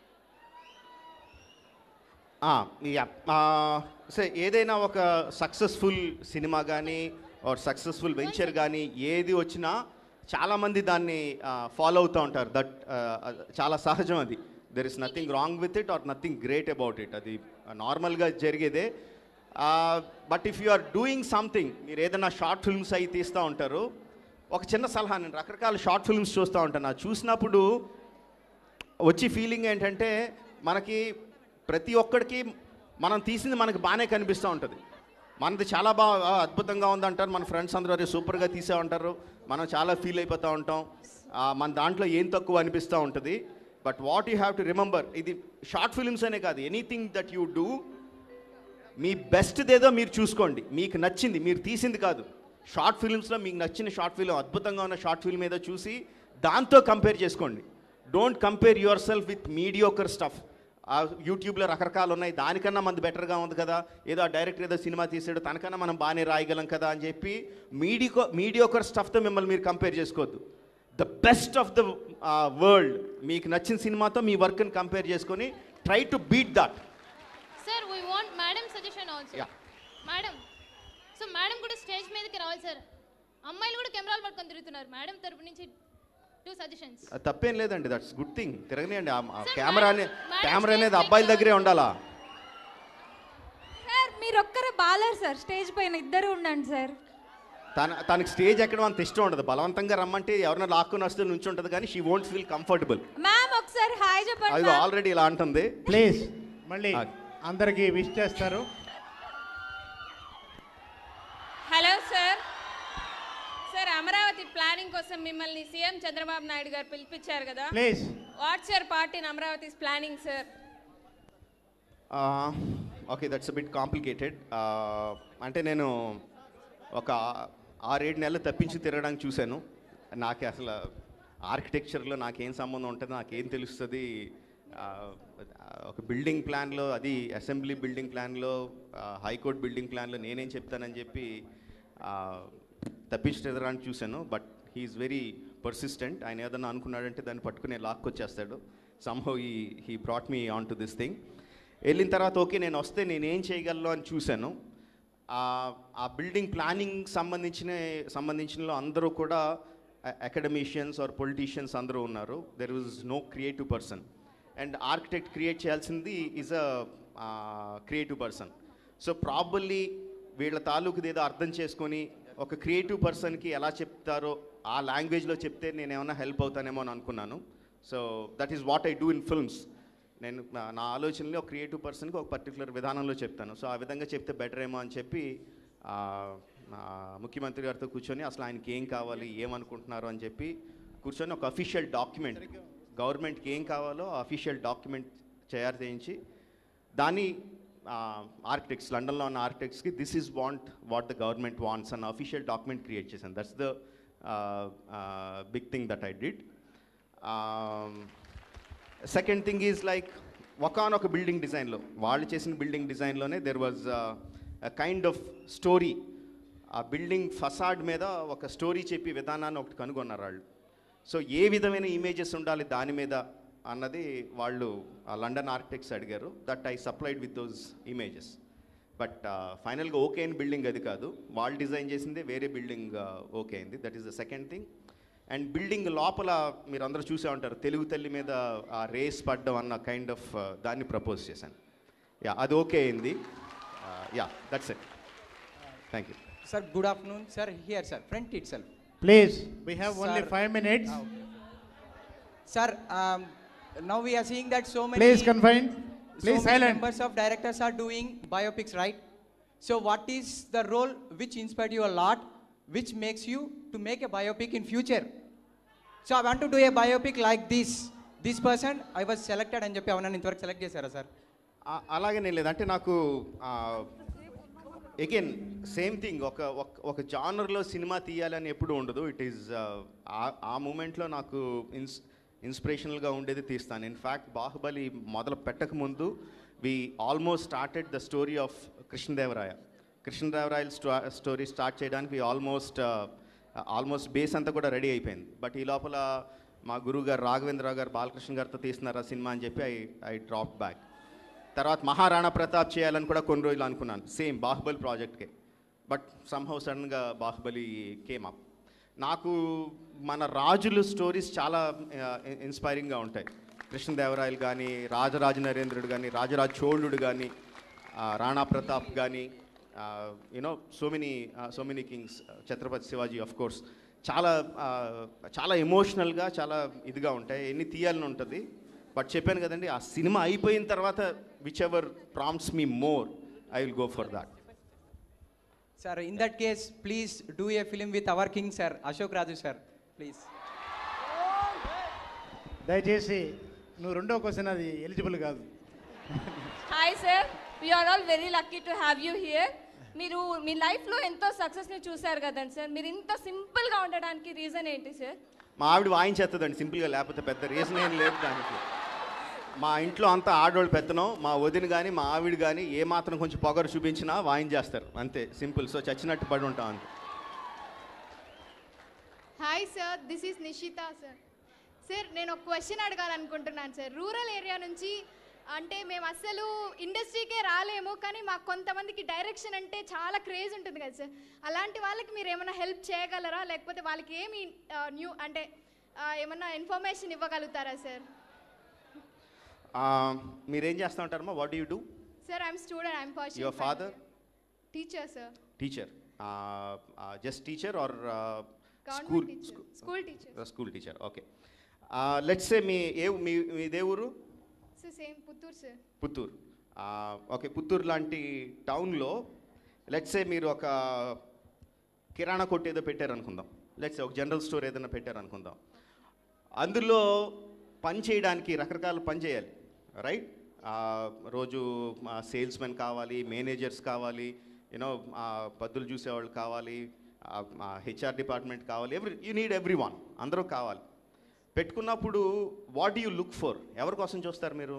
సో ఏదైనా ఒక సక్సెస్ఫుల్ సినిమా కానీ ఆర్ సక్సెస్ఫుల్ వెంచర్ కానీ ఏది వచ్చినా చాలామంది దాన్ని ఫాలో అవుతూ ఉంటారు దట్ చాలా సహజం అది there is nothing wrong with it or nothing great about it అది నార్మల్గా జరిగేదే but if you are doing something మీరు ఏదైనా షార్ట్ ఫిల్మ్స్ అవి తీస్తూ ఉంటారు ఒక చిన్న సలహా నేను రకరకాల షార్ట్ ఫిల్మ్స్ చూస్తూ ఉంటాను అది చూసినప్పుడు వచ్చి ఫీలింగ్ ఏంటంటే మనకి ప్రతి ఒక్కడికి మనం తీసింది మనకి బాగానే కనిపిస్తూ ఉంటుంది మనది చాలా బాగా అద్భుతంగా ఉందంటారు మన ఫ్రెండ్స్ అందరూ అరే సూపర్గా తీసే ఉంటారు మనం చాలా ఫీల్ అయిపోతూ ఉంటాం ఆ, మన దాంట్లో ఏం తక్కువ అనిపిస్తూ ఉంటుంది but what you have to remember ఇది షార్ట్ ఫిల్మ్స్ అనే కాదు ఎనీథింగ్ దట్ యూ డూ మీ బెస్ట్దేదో మీరు చూసుకోండి మీకు నచ్చింది మీరు తీసింది కాదు షార్ట్ ఫిల్మ్స్లో మీకు నచ్చిన షార్ట్ ఫిల్మ్ అద్భుతంగా ఉన్న షార్ట్ ఫిల్మ్ ఏదో చూసి దాంతో కంపేర్ చేసుకోండి don't compare yourself with mediocre stuff యూట్యూబ్లో రకరకాలు ఉన్నాయి దానికన్నా మంది బెటర్గా ఉంది కదా ఏదో ఆ డైరెక్టర్ ఏదో సినిమా తీసాడు తనకన్నా మనం బాగానే రాయగలం కదా అని చెప్పి మీడియో మీడియోకర్ స్టఫ్తో మిమ్మల్ని మీరు కంపేర్ చేసుకోవద్దు the best of the world మీకు నచ్చిన సినిమాతో మీ వర్క్ని కంపేర్ చేసుకొని try to beat that sir we want madam suggestion also Yeah. Madam so madam కూడా స్టేజ్ మీదకి రావాలి సార్ అమ్మాయిలు కూడా కెమెరాలు పట్టుకొని తిరుగుతున్నారు మేడం తరపు నుంచి టూ సజెషన్స్ అది తప్పేం లేదండి దట్స్ గుడ్ థింగ్ తిరగనియండి ఆ- ఆ Sir, కెమెరా అనే madam కెమెరా అనేది stage అబ్బాయిల దగ్గరే ఉండాలా సార్ మీరు ఒక్కరే బాలర్ సార్ స్టేజ్ పైన ఇద్దరు ఉండండి సార్ తన తనకి స్టేజ్ ఎక్కడం అంత ఇష్టం ఉండదు బలవంతంగా రమ్మంటే ఎవరైనా లాక్కుని వస్తే నుంచి ఉంటుంది కానీ she won't feel comfortable ma'am ఒకసారి హాయ్ చెప్పండి అది ma'am. ఆల్రెడీ ఇలా అంటుంది ప్లీజ్ మళ్ళీ అందరికీ విష్ చేస్తారు hello sir sir Amaravati planning కోసం మిమ్మల్ని సీఎం చంద్రబాబు నాయుడు గారు పిలిపించారు కదా please what's your part in Amaravati planning sir okay that's bit complicated అంటే నేను ఒక ఆరేడు నెలలు తప్పించి తిరగడానికి చూశాను నాకు అసలు ఆర్కిటెక్చర్లో నాకేం సంబంధం ఉంటుంది నాకేం తెలుస్తుంది ఆ, ఒక బిల్డింగ్ ప్లాన్లో అది అసెంబ్లీ బిల్డింగ్ ప్లాన్లో హైకోర్టు బిల్డింగ్ ప్లాన్లో నేనేం చెప్తానని చెప్పి ఆ, తప్పించి తిరగడానికి చూశాను బట్ హీఈస్ వెరీ పర్సిస్టెంట్ ఆయన ఏదన్నా అనుకున్నాడంటే దాన్ని పట్టుకుని లాక్కొచ్చేస్తాడు సంహౌ ఈ he brought me on to this thing వెళ్ళిన తర్వాత ఓకే నేను వస్తే నేను ఏం చేయగలను అని చూశాను ఆ- ఆ బిల్డింగ్ ప్లానింగ్ సంబంధించిన సంబంధించిన అందరూ కూడా అకాడమిషియన్స్ ఆర్ పొలిటీషియన్స్ అందరూ ఉన్నారు there was no creative person and architect create చేయాల్సింది is a creative person so probably వీళ్ళ తాలూకుది ఏదో అర్థం చేసుకొని ఒక క్రియేటివ్ పర్సన్కి ఎలా చెప్తారో ఆ లాంగ్వేజ్లో చెప్తే నేను ఏమైనా హెల్ప్ అవుతానేమో అని అనుకున్నాను so that is what I do in films నేను నా- నా ఆలోచనలో ఒక క్రియేటివ్ పర్సన్కి ఒక పర్టికులర్ విధానంలో చెప్తాను సో ఆ విధంగా చెప్తే బెటర్ ఏమో అని చెప్పి ఆ, ఆ, ముఖ్యమంత్రి గారితో కూర్చొని అసలు ఆయనకి ఏం కావాలి ఏమనుకుంటున్నారు అని చెప్పి కూర్చొని ఒక అఫీషియల్ డాక్యుమెంట్ గవర్నమెంట్కి ఏం కావాలో అఫీషియల్ డాక్యుమెంట్ తయారు చేయించి దాన్ని ఆర్కిటెక్ట్స్ లండన్లో ఉన్న ఆర్కిటెక్ట్స్కి this is want what the government wants అన్న అఫీషియల్ డాక్యుమెంట్ క్రియేట్ చేశాను that's the big thing that I did second thing is like ఒకనొక బిల్డింగ్ డిజైన్లో వాళ్ళు చేసిన బిల్డింగ్ డిజైన్లోనే there was kind of story ఆ బిల్డింగ్ ఫసాడ్ మీద ఒక స్టోరీ చెప్పి విధానాన్ని ఒకటి కనుగొన్నారు వాళ్ళు సో ఏ విధమైన ఇమేజెస్ ఉండాలి దాని మీద అన్నది వాళ్ళు ఆ లండన్ ఆర్కిటెక్ట్స్ అడిగారు that I supplied with those images but ఫైనల్గా ఓకే అయిన బిల్డింగ్ అది కాదు వాళ్ళు డిజైన్ చేసిందే వేరే బిల్డింగ్ ఓకే అయింది that is the second thing and building లోపల మీరు అందరూ చూసే ఉంటారు తెలుగు తల్లి మీద ఆ రేస్ పడ్డం అన్న కైండ్ ఆఫ్ దాన్ని ప్రపోజ్ చేశాను యా అది ఓకే అయింది yeah that's it thank you Sir, good afternoon. Sir, here, sir, front itself. Please we have only Sir. Five minutes Sir, um, now we are seeing that so many. Please confine. so Please many silent. members of directors are doing biopics, right? So, what is the role which inspired you a lot, which makes you to make a biopic in future? So, I want to do a biopic like this. This person, I was selected అని చెప్పి అవునా ఇంతవరకు select చేశారా sir ఆ- అలాగే నేను లేదు అంటే నాకు అగైన్ సేమ్ థింగ్ ఒక ఒక- ఒక జానర్లో సినిమా తీయాలని ఎప్పుడు ఉండదు ఇట్ ఈస్ ఆ మూమెంట్లో నాకు ఇన్స్ ఇన్స్పిరేషనల్గా ఉండేది తీస్తాను ఇన్ఫ్యాక్ట్ బాహుబలి మొదలు పెట్టక ముందు we almost started the story of Krishnadevaraya కృష్ణదేవరాయల స్టో స్టోరీ స్టార్ట్ చేయడానికి వి ఆల్మోస్ట్ ఆల్మోస్ట్ బేస్ అంతా కూడా రెడీ అయిపోయింది బట్ ఈ లోపల మా గురువు గారు రాఘవేంద్రరావు గారు బాలకృష్ణ గారితో తీస్తున్నారు ఆ సినిమా అని చెప్పి ఐ ఐ డ్రాప్ బ్యాక్ తర్వాత మహారాణా ప్రతాప్ చేయాలని కూడా కొన్ని రోజులు అనుకున్నాను సేమ్ బాహుబలి ప్రాజెక్ట్కే బట్ సమ్హౌ సడన్గా బాహుబలి కేమ్ అప్ నాకు మన రాజుల స్టోరీస్ చాలా ఇన్స్పైరింగ్గా ఉంటాయి కృష్ణదేవరాయలు కానీ రాజరాజ నరేంద్రుడు కానీ రాజరాజ చోళుడు కానీ రాణా ప్రతాప్ కానీ you know so many so many kings Chhatrapati Shivaji of course చాలా ఆ, చాలా ఎమోషనల్గా చాలా ఇదిగా ఉంటాయి ఎన్ని తీయాలని ఉంటుంది బట్ చెప్పాను కదండి ఆ సినిమా అయిపోయిన తర్వాత whichever prompts me more I will go for that Sir, in that case, please do a film with our king, sir, Ashok Raju, sir. Please. దయచేసి నువ్వు రెండో క్వశ్చన్ అది ఎలిజిబుల్ కాదు hi sir we are all very lucky to have you here మీరు మీ లైఫ్లో ఎంతో సక్సెస్ని చూశారు కదండి సార్ మీరు ఇంత సింపుల్గా ఉండడానికి రీజన్ ఏంటి సార్ మా ఆవిడ వాయించేస్తుందండి సింపుల్గా లేకపోతే పెద్ద రీజన్ ఏం లేదు దానికి మా ఇంట్లో అంతా ఆడవాళ్ళు పెత్తనం మా వదిన కానీ మా ఆవిడ కానీ ఏ మాత్రం కొంచెం పొగరు చూపించినా వాయించేస్తారు అంతే సింపుల్ సో చచ్చినట్టు పడి ఉంటాం అంతే hi sir this is Nishitha sir sir నేను ఒక క్వశ్చన్ అడగాలనుకుంటున్నాను సార్ రూరల్ ఏరియా నుంచి అంటే మేము అస్సలు ఇండస్ట్రీకే రాలేము కానీ మాకు కొంతమందికి డైరెక్షన్ అంటే చాలా క్రేజ్ ఉంటుంది కదా సార్ అలాంటి వాళ్ళకి మీరు ఏమైనా హెల్ప్ చేయగలరా లేకపోతే వాళ్ళకి ఏమి న్యూ అంటే ఆ, ఏమన్నా ఇన్ఫర్మేషన్ ఇవ్వగలుగుతారా సార్ ఆ, మీరేం చేస్తూ ఉంటారమ్మా what you do sir I'm student I'm person your father teacher sir teacher just teacher or school government teacher school teacher school teacher okay let's ఏ మీ ఏ మీ మీదే ఊరు sir same Puttur sir Puttur okay Puttur లాంటి టౌన్లో లెట్సే మీరు ఒక కిరాణా కొట్టు ఏదో పెట్టారనుకుందాం లెట్సే ఒక జనరల్ స్టోర్ ఏదైనా పెట్టారనుకుందాం అందులో పని చేయడానికి రకరకాల పని చేయాలి రైట్ రోజు సేల్స్ మెన్ కావాలి మేనేజర్స్ కావాలి యూనో పద్దులు చూసేవాళ్ళు కావాలి హెచ్ఆర్ డిపార్ట్మెంట్ కావాలి every you need every one అందరూ కావాలి పెట్టుకున్నప్పుడు వాట్ యూ లుక్ ఫర్ ఎవరి కోసం చూస్తారు మీరు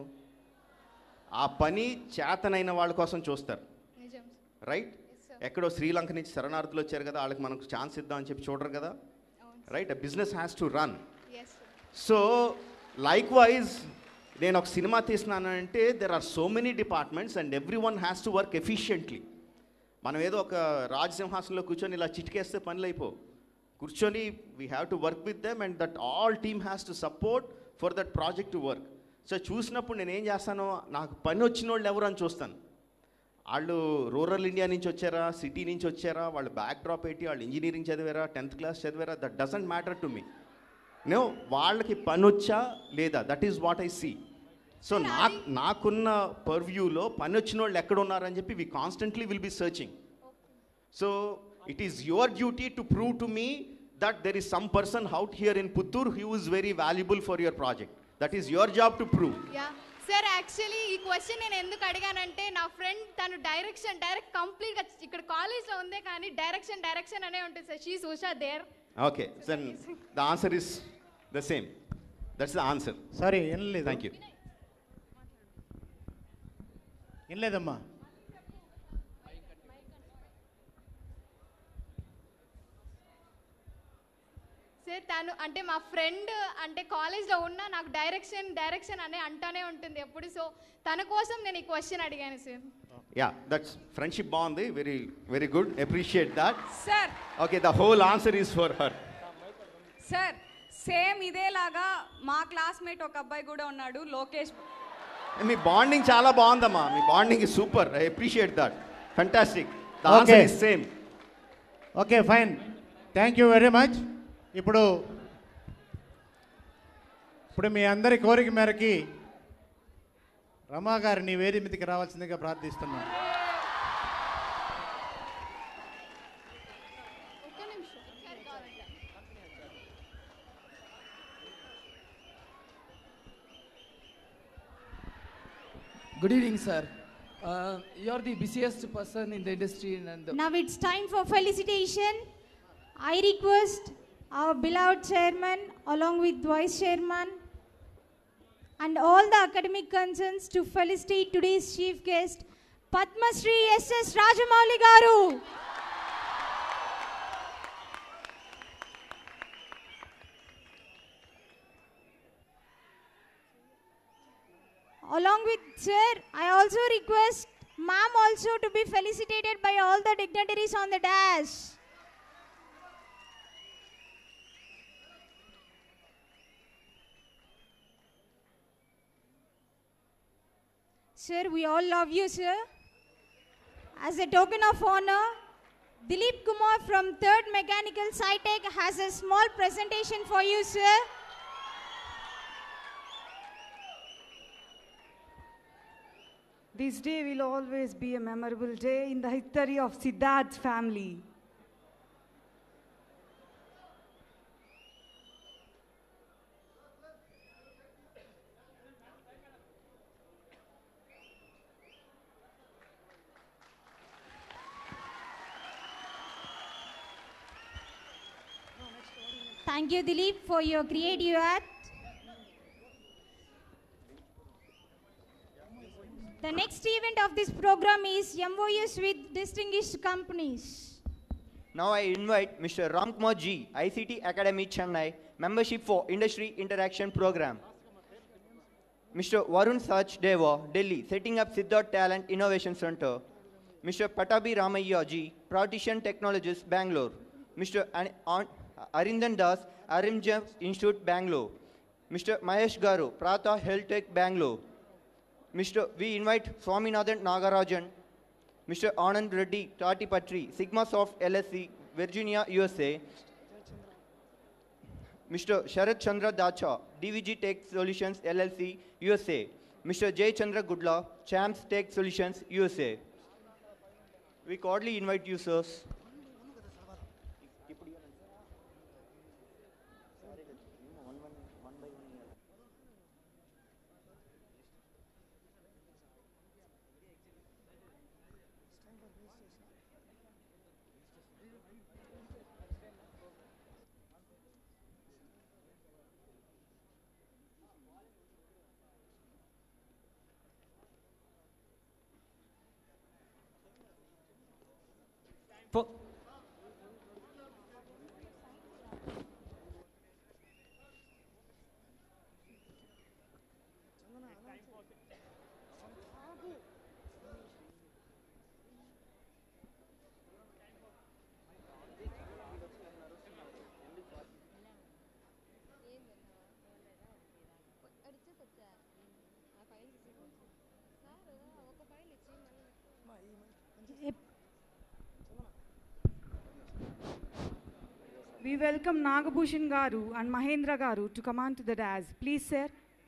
ఆ పని చేతనైన వాళ్ళ కోసం చూస్తారు నిజం రైట్ ఎక్కడో శ్రీలంక నుంచి శరణార్థులు వచ్చారు కదా వాళ్ళకి మనకు ఛాన్స్ ఇద్దాం అని చెప్పి చూడరు కదా right business has to run yes so likewise నేను ఒక సినిమా తీసినానంటే there are so many departments and every one has to work efficiently మనం ఏదో ఒక రాజసింహాసనంలో కూర్చొని ఇలా చిటికేస్తే పనులు అయిపో కూర్చొని we have to work with them and that all team has to support for that project to work so చూసినప్పుడు నేను ఏం చేస్తాను నాకు పని వచ్చిన వాళ్ళు ఎవరు అని చూస్తాను వాళ్ళు రూరల్ ఇండియా నుంచి వచ్చారా సిటీ నుంచి వచ్చారా వాళ్ళు బ్యాక్ డ్రాప్ ఏంటి వాళ్ళు ఇంజనీరింగ్ చదివారా టెన్త్ క్లాస్ చదివారా that doesn't matter to me no వాళ్ళకి పని వచ్చా లేదా that is what I see so నాకు నాకున్న పర్వ్యూలో పని వచ్చిన వాళ్ళు ఎక్కడ ఉన్నారని చెప్పి we constantly will be searching so it is your duty to prove to me that there is some person out here in Puttur who is very valuable for your project that is your job to prove yeah sir actually ఈ question నేను ఎందుకు అడిగానంటే నా friend తను direction direct కంప్లీట్గా ఇక్కడ కాలేజ్లో ఉందే కానీ డైరెక్షన్ డైరెక్షన్ అనే ఉంటుంది sir she's Usha there okay then the answer is the same that's the answer sorry ఏం లేదు థ్యాంక్ యూ ఏం లేదమ్మా సార్ తను అంటే మా ఫ్రెండ్ అంటే కాలేజ్లో ఉన్న నాకు డైరెక్షన్ డైరెక్షన్ అనే అంటానే ఉంటుంది ఎప్పుడు సో తన కోసం నేను ఈ క్వశ్చన్ అడిగాను సార్ యా దట్స్ ఫ్రెండ్షిప్ బాగుంది very very good appreciate that sir okay the whole answer is for her sir same ఇదేలాగా మా క్లాస్మేట్ ఒక అబ్బాయి కూడా ఉన్నాడు లోకేష్ మీ బాండింగ్ చాలా బాగుందమ్మా మీ bonding is super I appreciate that fantastic the answer Okay. Is same okay fine thank you very much ఇప్పుడు ఇప్పుడు మీ అందరి కోరిక మేరకి రమా గారిని వేది మీదకి రావాల్సిందిగా ప్రార్థిస్తున్నాను Good evening, sir. Uh, you're the busiest person in the industry and the Now it's time for felicitation. I request our beloved chairman along with vice chairman and all the academic concerns to felicitate today's chief guest, Padma Shri S.S. Rajamouli Garu. Along with sir, I also request ma'am also to be felicitated by all the dignitaries on the dash. Sir, we all love you, sir. As a token of honor, Dilip Kumar from 3rd Mechanical SciTech has a small presentation for you, sir. This day will always be a memorable day in the history of Siddharth's family. Thank you, Dilip, for your creative act. The next event of this program is MOUs with distinguished companies. Now I invite Mr. Ramkumar G, ICT Academy Chennai, Membership for Industry Interaction Program. Mr. Varun Sach Deva, Delhi, setting up Siddharth Talent Innovation Center. Mr. Patabi Ramayya G, Partition Technologies, Bangalore. Mr. An- An- Arindan Das, Arimjam Institute, Bangalore. Mr. Mahesh Garu, Prata Health Tech, Bangalore. Mr. We invite Swaminathan Nagarajan, Mr. Anand Reddy, Tati Patri, Sigma Soft LSC, Virginia, USA. Mr. Sharat Chandra Dacha, DVG Tech Solutions LLC, USA. Mr. Jay Chandra Gudla, Champs Tech Solutions, USA. We cordially invite you, sirs. For, We welcome Nagabhushan Garu and Mahendra Garu to come on to the dais. Please, sir.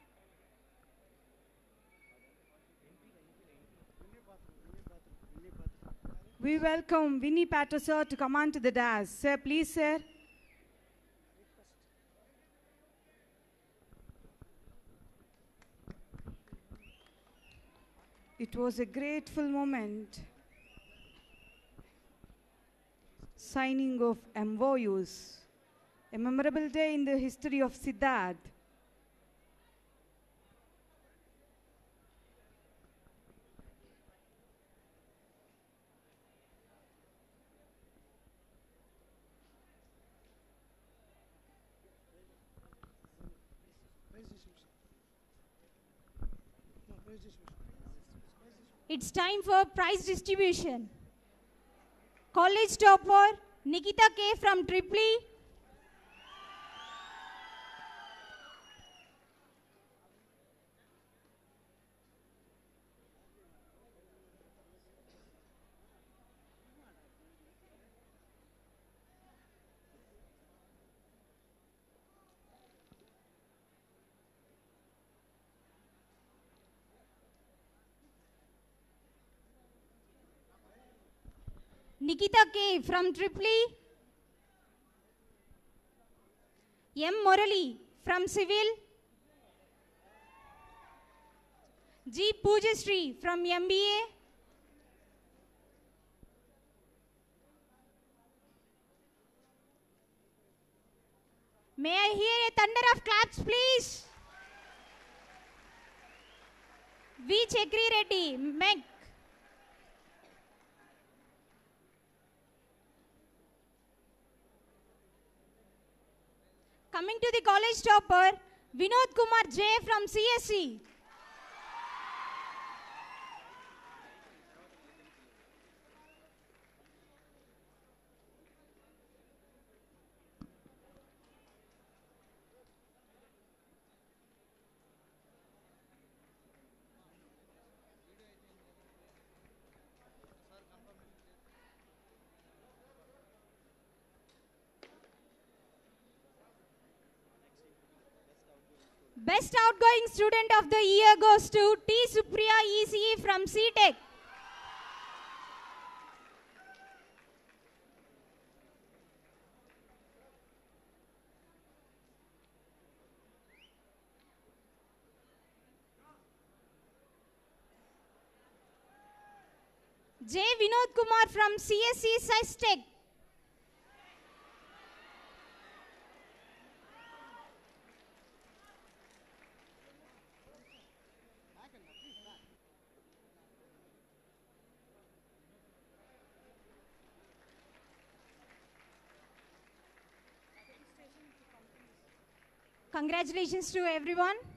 We welcome Vinny Pato, sir, to come on to the dais. Sir, please, sir. It was a grateful moment. Signing of MOUs. A memorable day in the history of Siddharth. It's time for prize distribution. College topper Nikita K from Tripoli. Nikita K from Tripoli. M. Morali from Civil. G. Pujastri from MBA. May I hear a thunder of claps, please? V. Chakri Reddy, MEC. Coming to the college topper, Vinod Kumar J from CSC. Best outgoing student of the year goes to T. Supriya ECE from CTEC. J. Vinod Kumar from CSE SciTech. Congratulations to everyone.